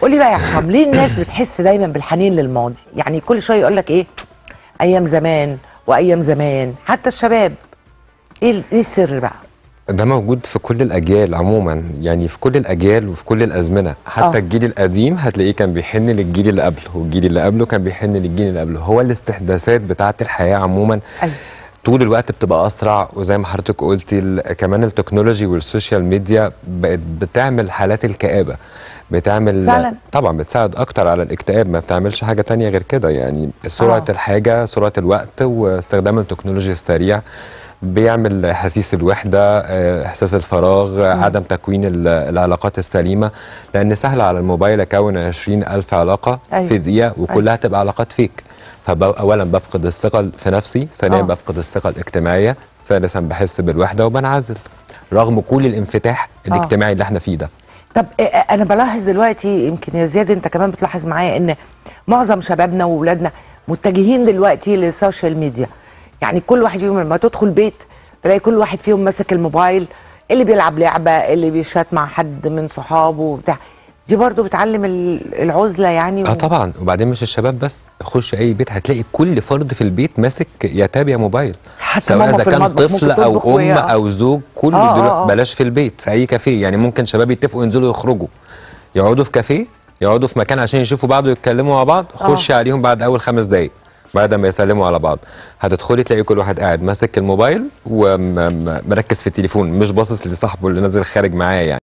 قولي بقى يا عصام ليه الناس بتحس دايما بالحنين للماضي يعني كل شويه يقول لك ايه ايام زمان وايام زمان حتى الشباب ايه ال- ايه السر بقى ده موجود في كل الاجيال عموما يعني في كل الاجيال وفي كل الازمنه حتى آه. أوه. الجيل القديم هتلاقيه كان بيحن للجيل اللي قبله والجيل اللي قبله كان بيحن للجيل اللي قبله هو الاستحداثات بتاعه الحياه عموما أيوة. طول الوقت بتبقى اسرع وزي ما حضرتك قلتي ال- كمان التكنولوجي والسوشيال ميديا بقت بتعمل حالات الكآبه بتعمل فعلا. طبعا بتساعد اكتر على الاكتئاب ما بتعملش حاجه تانية غير كده يعني سرعه آه. الحاجه سرعه الوقت واستخدام التكنولوجيا السريع بيعمل احاسيس الوحده آه، احساس الفراغ آه، عدم تكوين ال- العلاقات السليمه لان سهل على الموبايل اكون 20 الف علاقه أيوة. في دقيقه وكلها تبقى علاقات فيك فاولا بفقد الثقه في نفسي ثانيا آه. بفقد الثقه الاجتماعيه ثالثا بحس بالوحده وبنعزل رغم كل الانفتاح الاجتماعي اللي احنا فيه ده طب إيه- انا بلاحظ دلوقتي يمكن يا زياد انت كمان بتلاحظ معايا ان معظم شبابنا واولادنا متجهين دلوقتي للسوشيال ميديا يعني كل واحد فيهم لما تدخل بيت تلاقي كل واحد فيهم ماسك الموبايل اللي بيلعب لعبه اللي بيشات مع حد من صحابه وبتاع دي برضو بتعلم ال- العزله يعني اه طبعا وبعدين مش الشباب بس خش اي بيت هتلاقي كل فرد في البيت ماسك يا تاب يا موبايل حتى سواء ماما اذا في كان المطبخ طفل ممكن او تطبخ ام وهي- او زوج كل آه، دول آه، آه. بلاش في البيت في اي كافيه يعني ممكن شباب يتفقوا ينزلوا يخرجوا يقعدوا في كافيه يقعدوا في مكان عشان يشوفوا بعض ويتكلموا مع بعض خشي عليهم بعد اول خمس دقايق بعد ما يسلموا على بعض هتدخلي تلاقي كل واحد قاعد ماسك الموبايل ومركز في التليفون مش باصص لصاحبه اللي نازل خارج معاه يعني